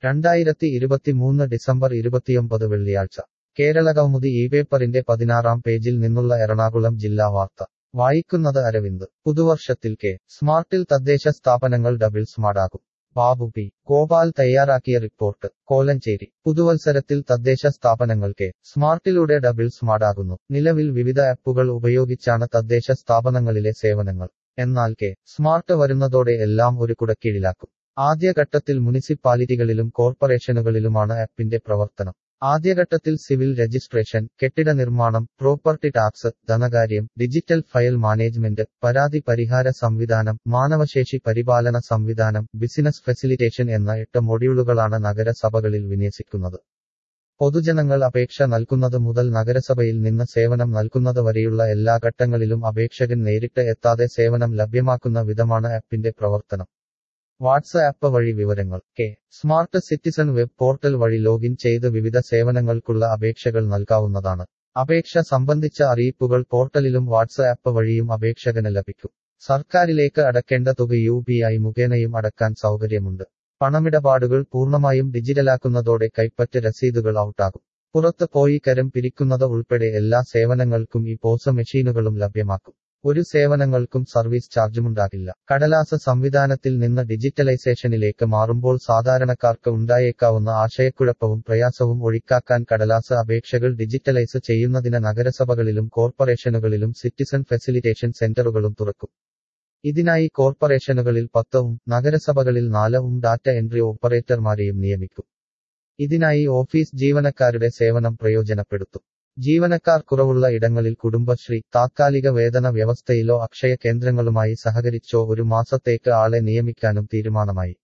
രണ്ടായിരത്തി ഇരുപത്തിമൂന്ന് ഡിസംബർ ഇരുപത്തിയൊമ്പത് വെള്ളിയാഴ്ച കേരള കൗമുദി ഈ പേപ്പറിന്റെ പതിനാറാം പേജിൽ നിന്നുള്ള എറണാകുളം ജില്ലാ വാർത്ത വായിക്കുന്നത് അരവിന്ദ് പുതുവർഷത്തിൽ കെ സ്മാർട്ടിൽ തദ്ദേശ സ്ഥാപനങ്ങൾ ഡബിൾ സ്മാർട്ടാകും ബാബു പി ഗോപാൽ തയ്യാറാക്കിയ റിപ്പോർട്ട് കോലഞ്ചേരി പുതുവത്സരത്തിൽ തദ്ദേശ സ്ഥാപനങ്ങൾ കെ സ്മാർട്ടിലൂടെ ഡബിൾ സ്മാർട്ടാകുന്നു നിലവിൽ വിവിധ ആപ്പുകൾ ഉപയോഗിച്ചാണ് തദ്ദേശ സ്ഥാപനങ്ങളിലെ സേവനങ്ങൾ എന്നാൽ കെ സ്മാർട്ട് വരുന്നതോടെ എല്ലാം ഒരു കുടക്കീഴിലാക്കും ആദ്യഘട്ടത്തിൽ മുനിസിപ്പാലിറ്റികളിലും കോർപ്പറേഷനുകളിലുമാണ് ആപ്പിന്റെ പ്രവർത്തനം ആദ്യഘട്ടത്തിൽ സിവിൽ രജിസ്ട്രേഷൻ കെട്ടിട നിർമ്മാണം പ്രോപ്പർട്ടി ടാക്സ് ധനകാര്യം ഡിജിറ്റൽ ഫയൽ മാനേജ്മെന്റ് പരാതി പരിഹാര സംവിധാനം മാനവശേഷി പരിപാലന സംവിധാനം ബിസിനസ് ഫെസിലിറ്റേഷൻ എന്ന എട്ട് മൊഡ്യൂളുകളാണ് നഗരസഭകളിൽ വിന്യസിക്കുന്നത് പൊതുജനങ്ങൾ അപേക്ഷ നൽകുന്നത് മുതൽ നഗരസഭയിൽ നിന്ന് സേവനം നൽകുന്നത് വരെയുള്ള എല്ലാ ഘട്ടങ്ങളിലും അപേക്ഷകൻ നേരിട്ട് എത്താതെ സേവനം ലഭ്യമാക്കുന്ന വിധമാണ് ആപ്പിന്റെ പ്രവർത്തനം വാട്സ്ആപ്പ് വഴി വിവരങ്ങൾ K smart citizen web portal വഴി ലോഗിൻ ചെയ്ത് വിവിധ സേവനങ്ങൾക്കുള്ള അപേക്ഷകൾ നൽകാവുന്നതാണ് അപേക്ഷ സംബന്ധിച്ച അറിയിപ്പുകൾ പോർട്ടലിലും വാട്സ്ആപ്പ് വഴിയും അപേക്ഷകന് ലഭിക്കും സർക്കാരിലേക്ക് അടക്കേണ്ട തുക യു പി ഐ മുഖേനയും അടക്കാൻ സൗകര്യമുണ്ട് പണമിടപാടുകൾ പൂർണ്ണമായും ഡിജിറ്റലാക്കുന്നതോടെ കൈപ്പറ്റ് രസീതുകൾ ഔട്ടാകും പുറത്ത് പോയി കരം പിരിക്കുന്നത് ഉൾപ്പെടെ എല്ലാ സേവനങ്ങൾക്കും ഈ പോസ് മെഷീനുകളും ലഭ്യമാക്കും ഒരു സേവനങ്ങൾക്കും സർവീസ് ചാർജുമുണ്ടാകില്ല കടലാസ സംവിധാനത്തിൽ നിന്ന് ഡിജിറ്റലൈസേഷനിലേക്ക് മാറുമ്പോൾ സാധാരണക്കാർക്ക് ഉണ്ടായേക്കാവുന്ന ആശയക്കുഴപ്പവും പ്രയാസവും ഒഴിക്കാക്കാൻ കടലാസ അപേക്ഷകൾ ഡിജിറ്റലൈസ് ചെയ്യുന്നതിന് നഗരസഭകളിലും കോർപ്പറേഷനുകളിലും സിറ്റിസൺ ഫെസിലിറ്റേഷൻ സെന്ററുകളും തുറക്കും ഇതിനായി കോർപ്പറേഷനുകളിൽ പത്തവും നഗരസഭകളിൽ നാലവും ഡാറ്റ എൻട്രി ഓപ്പറേറ്റർമാരെയും നിയമിക്കും ഇതിനായി ഓഫീസ് ജീവനക്കാരുടെ സേവനം പ്രയോജനപ്പെടുത്തും ജീവനക്കാർ കുറവുള്ള ഇടങ്ങളിൽ കുടുംബശ്രീ താത്കാലിക വേതന വ്യവസ്ഥയിലോ അക്ഷയ കേന്ദ്രങ്ങളുമായി സഹകരിച്ചോ ഒരു മാസത്തേക്ക് ആളെ നിയമിക്കാനും തീരുമാനമായി